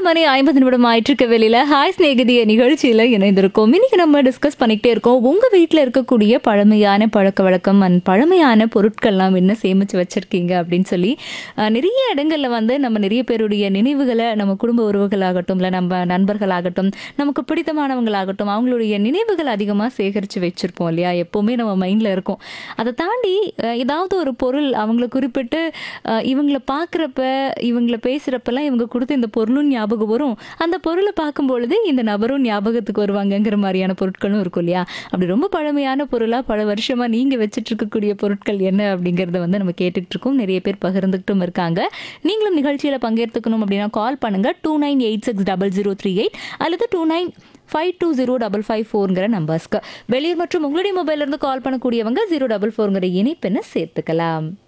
மணி ஐம்பது நிமிடம் ஆயிட்டிருக்க வெளியில ஹாய் ஸ்நேகிதிய நிகழ்ச்சியில இணைந்திருக்கோம் இன்னைக்கு நம்ம டிஸ்கஸ் பண்ணிக்கிட்டே இருக்கோம் உங்க வீட்டில் இருக்கக்கூடிய பழமையான பழக்க வழக்கம் அண்ட் பழமையான பொருட்கள்லாம் என்ன சேமிச்சு வச்சிருக்கீங்க அப்படின்னு சொல்லி அஹ், நிறைய இடங்கள்ல வந்து நம்ம நிறைய பேருடைய நினைவுகளை நம்ம குடும்ப உறவுகளாகட்டும் இல்லை நம்ம நண்பர்களாகட்டும் நமக்கு பிடித்தமானவங்களாகட்டும் அவங்களுடைய நினைவுகள் அதிகமாக சேகரித்து வச்சிருப்போம் இல்லையா எப்போவுமே நம்ம மைண்டில் இருக்கும் அதை தாண்டி அஹ், ஏதாவது ஒரு பொருள் அவங்கள குறிப்பிட்டு அஹ், இவங்கள பார்க்குறப்ப இவங்கள பேசுகிறப்பெல்லாம் இவங்க கொடுத்த இந்த பொருளும் ஞாபகம் வரும் அந்த பொருளை பார்க்கும் பொழுது இந்த நபரும் ஞாபகத்துக்கு வருவாங்கங்கிற மாதிரியான பொருட்களும் இருக்கும் இல்லையா அப்படி ரொம்ப பழமையான பொருளாக பல வருஷமாக நீங்கள் வச்சுட்டு இருக்கக்கூடிய பொருட்கள் என்ன அப்படிங்கிறத வந்து நம்ம கேட்டுட்டு இருக்கோம் நிறைய பேர் பகிர்ந்துக்கிட்டும் இருக்காங்க நீங்களும் நிகழ்ச்சியில் பங்கேற்றுக்கணும் அப்படின்னா கால் பண்ணுங்க two nine eight six double zero three eight அல்லது two nine five two zero double five ஃபோருங்கிற நம்பர்ஸ்க்கு வெளியூர் மற்றும் உங்களுடைய மொபைல்ல இருந்து கால் பண்ணக்கூடியவங்க ஜீரோ டபுள் ஃபோருங்கிற இணைப்பெண்ணை சேர்த்துக்கலாம்